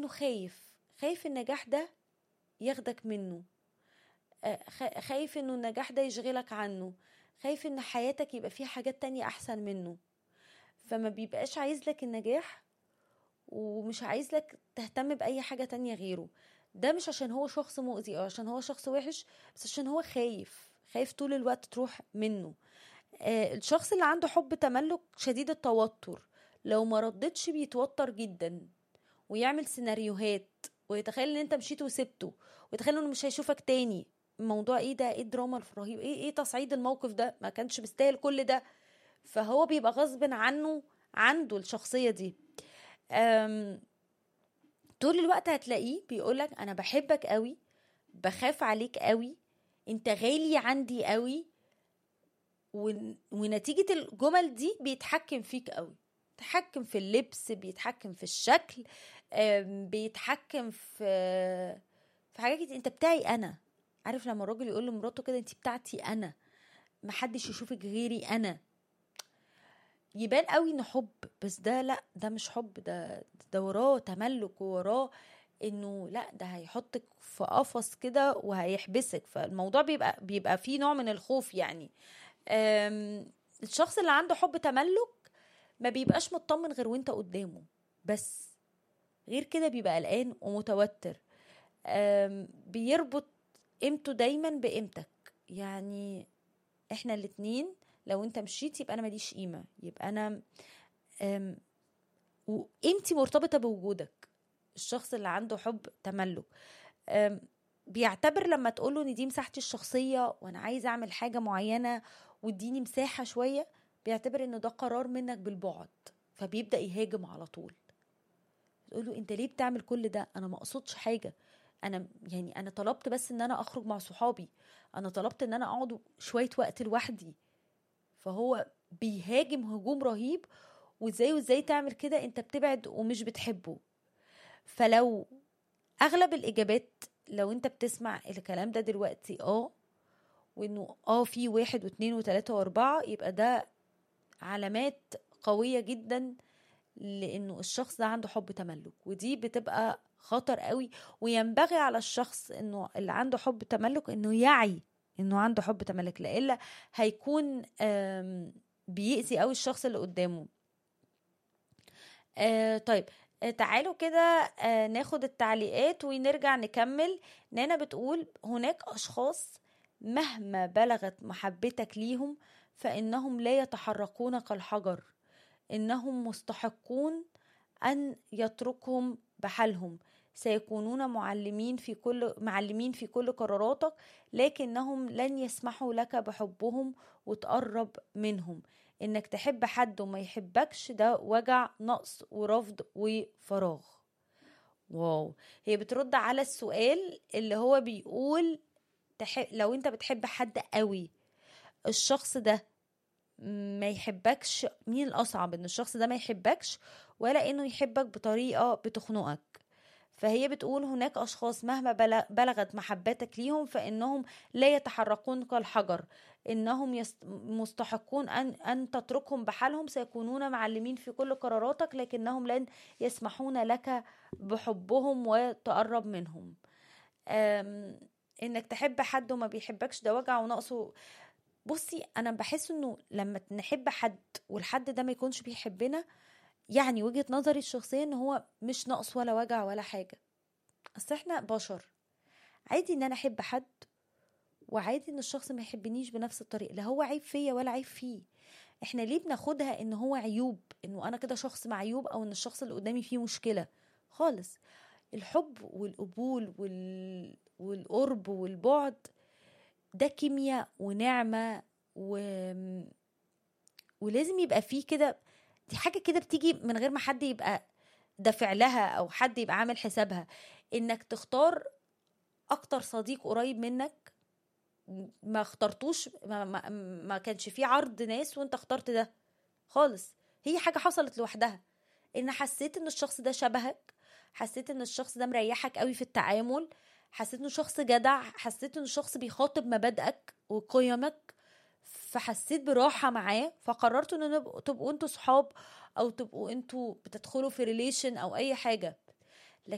لانه خايف خايف النجاح ده ياخدك منه آه، خ- خايف انه النجاح ده يشغلك عنه خايف ان حياتك يبقى فيها حاجات تانية احسن منه فما بيبقاش عايز لك النجاح ومش عايز لك تهتم بأي حاجة تانية غيره ده مش عشان هو شخص مؤذي او عشان هو شخص وحش بس عشان هو خايف خايف طول الوقت تروح منه آه الشخص اللي عنده حب تملك شديد التوتر لو ما ردتش بيتوتر جدا ويعمل سيناريوهات ويتخيل ان انت مشيت وسبته ويتخيل انه مش هيشوفك تاني الموضوع ايه ده ايه الدراما الرهيب ايه ايه تصعيد الموقف ده ما كانش مستاهل كل ده فهو بيبقى غصب عنه عنده الشخصية دي أم طول الوقت هتلاقيه بيقولك انا بحبك قوي بخاف عليك قوي انت غالي عندي قوي ون- ونتيجة الجمل دي بيتحكم فيك قوي بيتحكم في اللبس بيتحكم في الشكل أم، بيتحكم في في حاجات كتير انت بتاعي انا عارف لما الراجل يقول لمراته كده انت بتاعتي انا محدش يشوفك غيري انا يبان قوي انه حب بس ده لا ده مش حب ده ده وراه تملك ووراه انه لا ده هيحطك في قفص كده وهيحبسك فالموضوع بيبقى بيبقى فيه نوع من الخوف يعني أم، الشخص اللي عنده حب تملك ما بيبقاش مطمن غير وانت قدامه بس غير كده بيبقى قلقان ومتوتر أم، بيربط قيمته دايما بقيمتك يعني احنا الاتنين لو انت مشيت يبقى انا ماليش قيمه يبقى انا أم، وقيمتي مرتبطه بوجودك الشخص اللي عنده حب تملك أم، بيعتبر لما تقوله ان دي مساحتي الشخصيه وانا عايز اعمل حاجه معينه واديني مساحه شويه بيعتبر انه ده قرار منك بالبعد فبيبدا يهاجم على طول تقوله انت ليه بتعمل كل ده انا ما اقصدش حاجه انا يعني انا طلبت بس ان انا اخرج مع صحابي انا طلبت ان انا اقعد شويه وقت لوحدي فهو بيهاجم هجوم رهيب وازاي وازاي تعمل كده انت بتبعد ومش بتحبه فلو اغلب الاجابات لو انت بتسمع الكلام ده دلوقتي اه وانه اه في واحد واثنين وثلاثة واربعة يبقى ده علامات قوية جدا لانه الشخص ده عنده حب تملك ودي بتبقى خطر قوي وينبغي على الشخص انه اللي عنده حب تملك انه يعي انه عنده حب تملك لإلا هيكون آم، بيأذي قوي الشخص اللي قدامه آه طيب آه تعالوا كده آه ناخد التعليقات ونرجع نكمل نانا بتقول هناك أشخاص مهما بلغت محبتك ليهم فإنهم لا يتحركون كالحجر إنهم مستحقون أن يتركهم بحالهم سيكونون معلمين في كل معلمين في كل قراراتك لكنهم لن يسمحوا لك بحبهم وتقرب منهم انك تحب حد وما يحبكش ده وجع نقص ورفض وفراغ واو هي بترد على السؤال اللي هو بيقول تح... لو انت بتحب حد قوي الشخص ده ما يحبكش مين الأصعب ان الشخص ده ما يحبكش ولا انه يحبك بطريقة بتخنقك فهي بتقول هناك أشخاص مهما بل- بلغت محبتك ليهم فإنهم لا يتحركون كالحجر إنهم يست- مستحقون أن, أن تتركهم بحالهم سيكونون معلمين في كل قراراتك لكنهم لن يسمحون لك بحبهم وتقرب منهم أم، إنك تحب حد وما بيحبكش ده وجع ونقصه بصي أنا بحس إنه لما نحب حد والحد ده ما يكونش بيحبنا يعني وجهة نظري الشخصية ان هو مش ناقص ولا وجع ولا حاجة اصل احنا بشر عادي ان انا احب حد وعادي ان الشخص ما يحبنيش بنفس الطريقة لا هو عيب فيا ولا عيب فيه احنا ليه بناخدها ان هو عيوب انه انا كده شخص معيوب او ان الشخص اللي قدامي فيه مشكلة خالص الحب والقبول وال... والقرب والبعد ده كيمياء ونعمة و... ولازم يبقى فيه كده دي حاجة كده بتيجي من غير ما حد يبقى دافع لها او حد يبقى عامل حسابها انك تختار اكتر صديق قريب منك ما اخترتوش ما, ما, ما كانش فيه عرض ناس وانت اخترت ده خالص هي حاجة حصلت لوحدها ان حسيت ان الشخص ده شبهك حسيت ان الشخص ده مريحك قوي في التعامل حسيت انه شخص جدع حسيت انه شخص بيخاطب مبادئك وقيمك فحسيت براحة معاه فقررتوا ان نبقوا- تبقوا انتوا صحاب او تبقوا انتوا بتدخلوا في ريليشن او اي حاجة